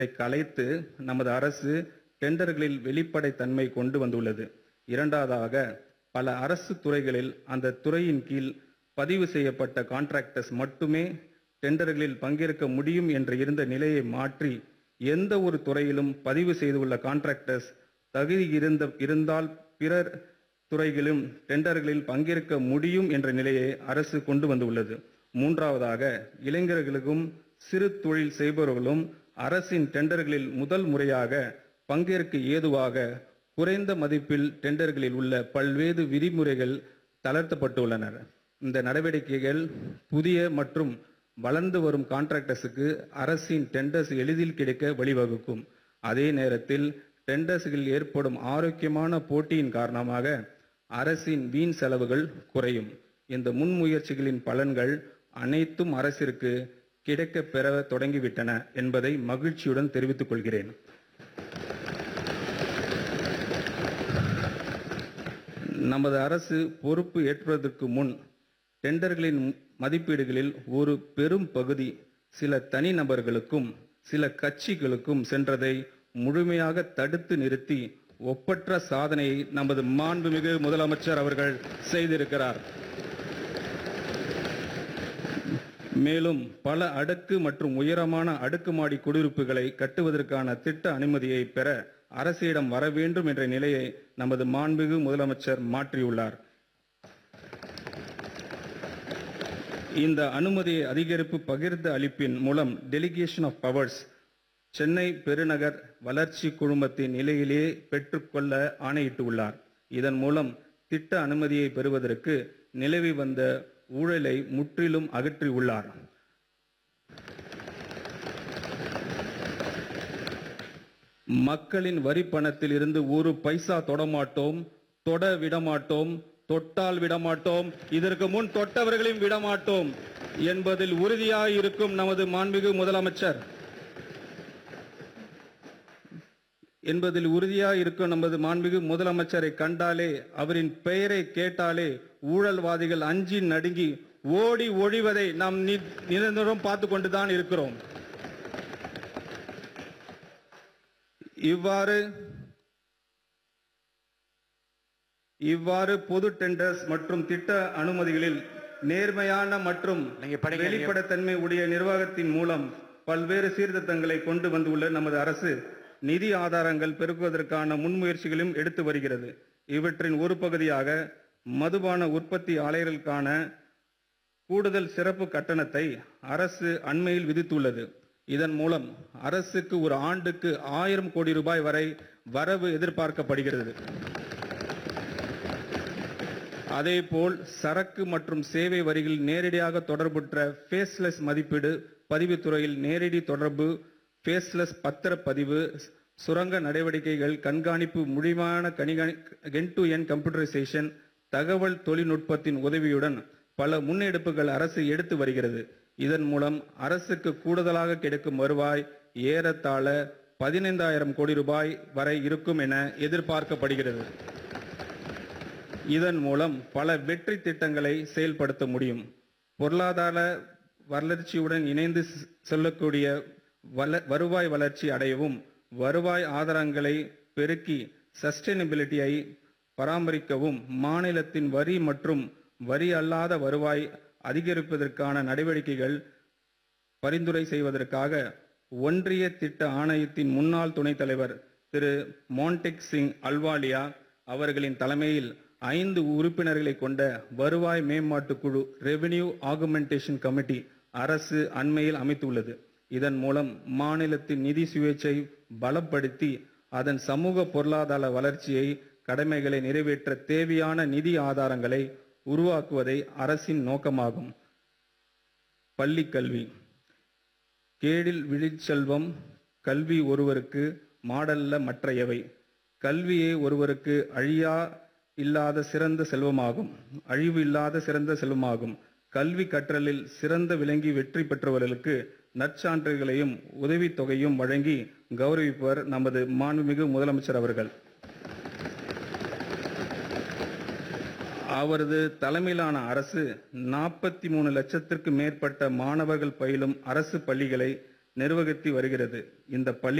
கலைத்து நமது அரசு டெண்டர்களில் வெளிப்படைத்தன்மை கொண்டு வந்துள்ளது இரண்டாவதாக பல அரசு துறைகளில் அந்த துறையின் கீழ் பதிவு செய்யப்பட்ட கான்ட்ராக்டர்ஸ் மட்டுமே டெண்டர்களில் பங்கேற்க முடியும் என்று இருந்த நிலையை மாற்றி எந்த ஒரு துறையிலும் பதிவு செய்துள்ள கான்ட்ராக்டர்ஸ் தகுதி இருந்த இருந்தால் பிறர் துறைகளிலும் டெண்டர்களில் பங்கேற்க முடியும் என்ற நிலையை அரசு கொண்டு வந்துள்ளது மூன்றாவதாக இளைஞர்களுக்கும் சிறு தொழில் செய்பவர்களும் அரசின் டெண்டர்களில் முதல் முறையாக பங்கேற்க ஏதுவாக குறைந்த மதிப்பில் டெண்டர்களில் உள்ள பல்வேறு விதிமுறைகள் தளர்த்தப்பட்டுள்ளன இந்த நடவடிக்கைகள் புதிய மற்றும் வளர்ந்து வரும் கான்ட்ராக்டர்ஸுக்கு அரசின் டெண்டர்ஸ் எளிதில் கிடைக்க வழிவகுக்கும் அதே நேரத்தில் டெண்டர்ஸ்களில் ஏற்படும் ஆரோக்கியமான போட்டியின் காரணமாக அரசின் வீண் செலவுகள் குறையும் இந்த முன்முயற்சிகளின் பலன்கள் அனைத்தும் அரசிற்கு கிடைக்கப் பெற தொடங்கிவிட்டன என்பதை மகிழ்ச்சியுடன் தெரிவித்துக் கொள்கிறேன் நமது அரசு பொறுப்பு ஏற்பதற்கு முன் டெண்டர்களின் மதிப்பீடுகளில் ஒரு பெரும் பகுதி சில தனிநபர்களுக்கும் சில கட்சிகளுக்கும் சென்றதை முழுமையாக தடுத்து நிறுத்தி ஒப்பற்ற சாதனையை நமது மாண்புமிகு முதலமைச்சர் அவர்கள் செய்திருக்கிறார் மேலும் பல அடுக்கு மற்றும் உயரமான அடுக்குமாடி குடியிருப்புகளை கட்டுவதற்கான திட்ட அனுமதியை பெற அரசிடம் வர வேண்டும் என்ற நிலையை நமது மாண்புமிகு முதலமைச்சர் மாற்றியுள்ளார் இந்த அனுமதியை அதிகரிப்பு பகிர்ந்து அளிப்பின் மூலம் டெலிகேஷன் ஆஃப் பவர்ஸ் சென்னை பெருநகர் வளர்ச்சி குழுமத்தின் நிலையிலேயே பெற்றுக்கொள்ள ஆணையிட்டுள்ளார் இதன் மூலம் திட்ட அனுமதியை பெறுவதற்கு நிலவி வந்த ஊழலை முற்றிலும் அகற்றியுள்ளார் மக்களின் வரி பணத்தில் இருந்து ஒரு பைசா தொடமாட்டோம் தொட விடமாட்டோம் தொட்டால் விடமாட்டோம் இதற்கு முன் தொட்டவர்களையும் விடமாட்டோம் என்பதில் உறுதியாய் இருக்கும் நமது மாண்புமிகு முதலமைச்சர் என்பதில் உறுதியாய் இருக்கும் நமது மாண்புமிகு முதலமைச்சரை கண்டாலே அவரின் பெயரை கேட்டாலே ஊழல்வாதிகள் அஞ்சி நடுங்கி ஓடி ஒழிவதை நாம் நி- நிரந்தரம் பார்த்து கொண்டுதான் இருக்கிறோம் இவ்வாறு இவ்வாறு பொது டெண்டர்ஸ் மற்றும் திட்ட அனுமதிகளில் நேர்மையான மற்றும் நீங்க படிங்க, நீங்க- வெளிப்படைத்தன்மை உடைய நிர்வாகத்தின் மூலம் பல்வேறு சீர்திருத்தங்களை கொண்டு வந்துள்ள நமது அரசு நிதி ஆதாரங்கள் பெருக்குவதற்கான முன்முயற்சிகளையும் எடுத்து வருகிறது இவற்றின் ஒரு பகுதியாக மதுபான உற்பத்தி ஆலைகளுக்கான கூடுதல் சிறப்பு கட்டணத்தை அரசு அண்மையில் விதித்துள்ளது இதன் மூலம் அரசுக்கு ஒரு ஆண்டுக்கு ஆயிரம் கோடி ரூபாய் வரை வரவு எதிர்பார்க்கப்படுகிறது அதேபோல் சரக்கு மற்றும் சேவை வரிகளில் நேரடியாக தொடர்புற்ற ஃபேஸ்லெஸ் மதிப்பீடு பதிவுத்துறையில் நேரடி தொடர்பு ஃபேஸ்லெஸ் பத்திரப்பதிவு சுரங்க நடவடிக்கைகள் கண்காணிப்பு முழுமையான கண்காணி என் டு என் கம்ப்யூட்டரைசேஷன் தகவல் தொழில்நுட்பத்தின் உதவியுடன் பல முன்னெடுப்புகள் அரசு எடுத்து வருகிறது இதன் மூலம் அரசுக்கு கூடுதலாக கிடைக்கும் வருவாய் ஏறத்தாழ பதினைந்தாயிரம் கோடி ரூபாய் வரை இருக்கும் என எதிர்பார்க்கப்படுகிறது இதன் மூலம் பல வெற்றி திட்டங்களை செயல்படுத்த முடியும் பொருளாதார வளர்ச்சியுடன் இணைந்து செ- செல்லக்கூடிய வள- வருவாய் வளர்ச்சி அடையவும் வருவாய் ஆதாரங்களை பெருக்கி சஸ்டைனபிலிட்டியை பராமரிக்கவும் மாநிலத்தின் வரி மற்றும் வரி அல்லாத வருவாய் அதிகரிப்பதற்கான நடவடிக்கைகள் பரிந்துரை செய்வதற்காக ஒன்றிய திட்ட ஆணையத்தின் முன்னாள் துணைத் தலைவர் திரு மான்டெக் சிங் அல்வாலியா அவர்களின் தலைமையில் ஐந்து உறுப்பினர்களை கொண்ட வருவாய் மேம்பாட்டு குழு ரெவென்யூ ஆகுமெண்டேஷன் கமிட்டி அரசு அண்மையில் அமைத்துள்ளது இதன் மூலம் மாநிலத்தின் நிதி சுயேட்சை பலப்படுத்தி அதன் சமூக பொருளாதார வளர்ச்சியை கடமைகளை நிறைவேற்ற தேவையான நிதி ஆதாரங்களை உருவாக்குவதை அரசின் நோக்கமாகும் பள்ளிக் கல்வி கேடில் விழிச்செல்வம் கல்வி ஒருவருக்கு மாடல்ல மற்றையவை கல்வியே ஒருவருக்கு அழியா இல்லாத சிறந்த செல்வமாகும் அழிவு இல்லாத சிறந்த செல்வமாகும் கல்வி கற்றலில் சிறந்த விளங்கி வெற்றி பெற்றவர்களுக்கு நற்சான்றுகளையும் உதவித்தொகையும் வழங்கி கௌரவிப்பவர் நமது மாண்புமிகு முதலமைச்சர் அவர்கள் அவரது தலைமையிலான அரசு நாற்பத்தி மூணு லட்சத்திற்கு மேற்பட்ட மாணவர்கள் பயிலும் அரசு பள்ளிகளை நிர்வகித்து வருகிறது இந்த பள்ளி